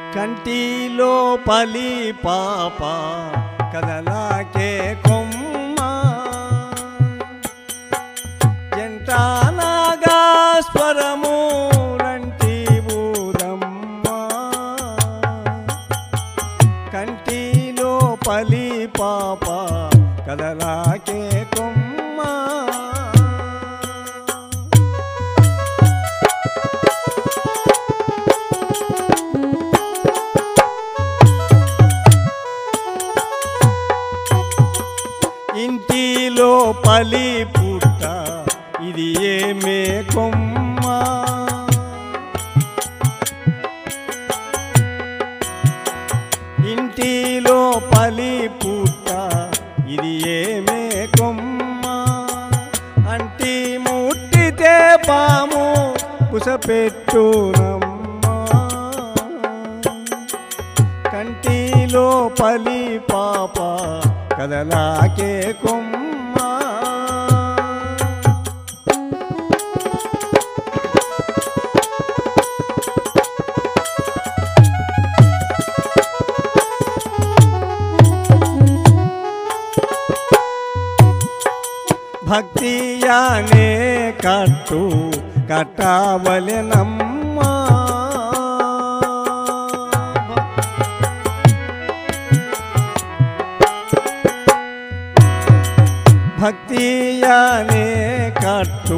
కంటిలో పలి పాప కదలాకే కొమ్మ జంటానాగా స్వరము రంటి ఊరమ్మ కంటిలో పలి పాప కదలాకే కొమ్మ ఇంటిలో పలి పుట్ట ఇది ఏమే కొమ్మ ఇంటిలో పలి పుట్ట ఇది ఏమే కొమ్మ అంటి ముట్టితే పాము కుసపెట్టునమ్మా కంటిలో పలి పాప కదలాకే కొమ్మ భక్తియానే కట్టు కట్టవలెనమ్మా భక్తియానే కట్టు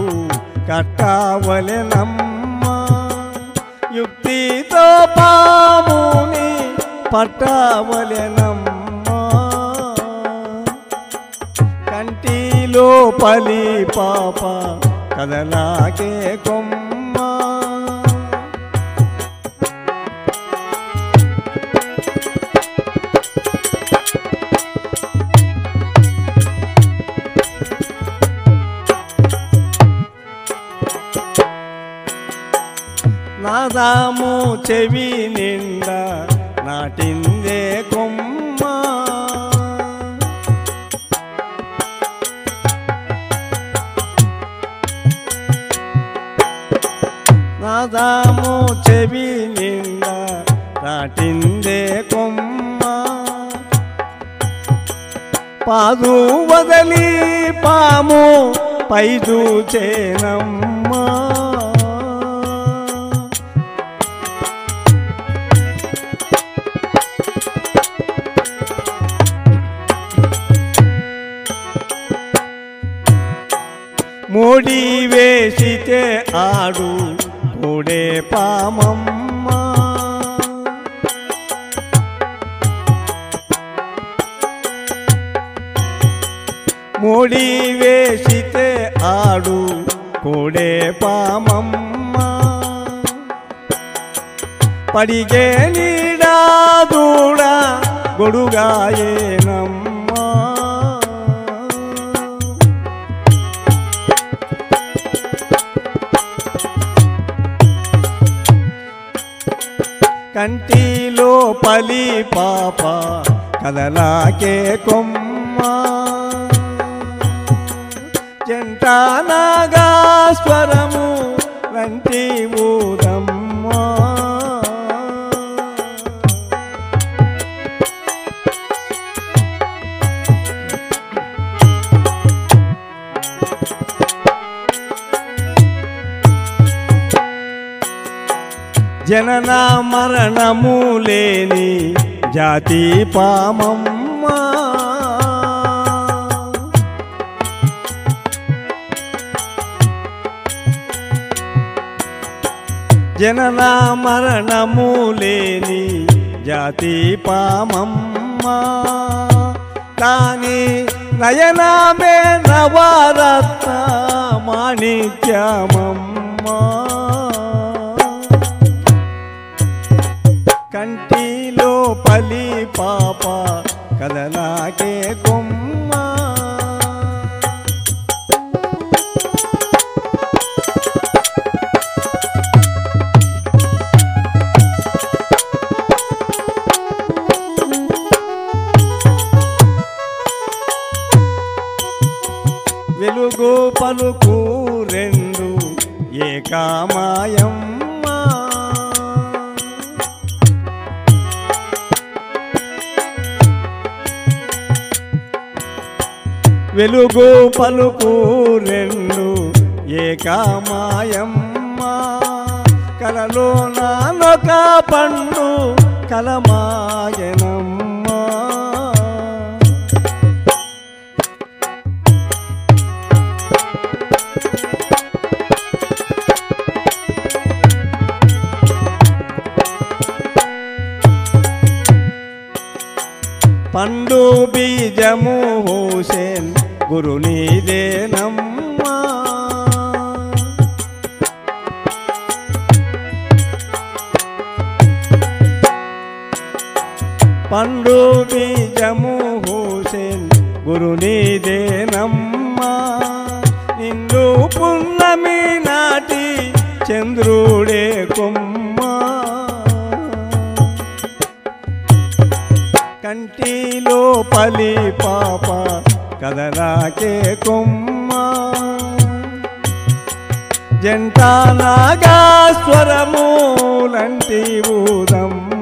కట్టవలెనమ్మా యుక్తితో పాముని పట్టవలెనమ్మా కంటిలో పలి పాప కదలాకే కొమ్మ నాదాము చెవి నిండా నాటిందే కొమ్మ నాదాము చెవి నిండా నాటిందే కొమ్మ పాదు వదలి పాము పై చూచేనమ్మా మోడి వేసితే ఆడు కోడే పామమ్మ మోడి వేసితే ఆడు కోడే పామమ్మ పడిగే నీడా దూడ గొడుగాయేనమ్మా కంటిలో పలి పాప కదలాకే కొమ్మ జంటానాగా స్వరము వంటి ఊదమ్మ జనన మరణము లేని జాతి పామమ్మ జనన మరణము లేని జాతి పామమ్మ కాని నయనమే నవరత్న మాణిక్యమమ్మ కంటిలో పలి పాప కదలాకే కొమ్మ వెలుగు పలుకు రెండు ఏకామ వెలుగు పలుకు రెండు ఏకామాయమ్మ కలలో నానొక పండు కలమాయనమ్మ పండు బీజము హుసేన్ గురు నీదేనమ్మా పండు బీజము హుసేన్ గురు నీదేనమ్మా నిన్ను పున్నమి నాటి చంద్రుడే కొమ్మా కంటిలో పలి పాప కదలాకే కొమ్మ జంట నాగాస్వరములంటి ఊదమ్మ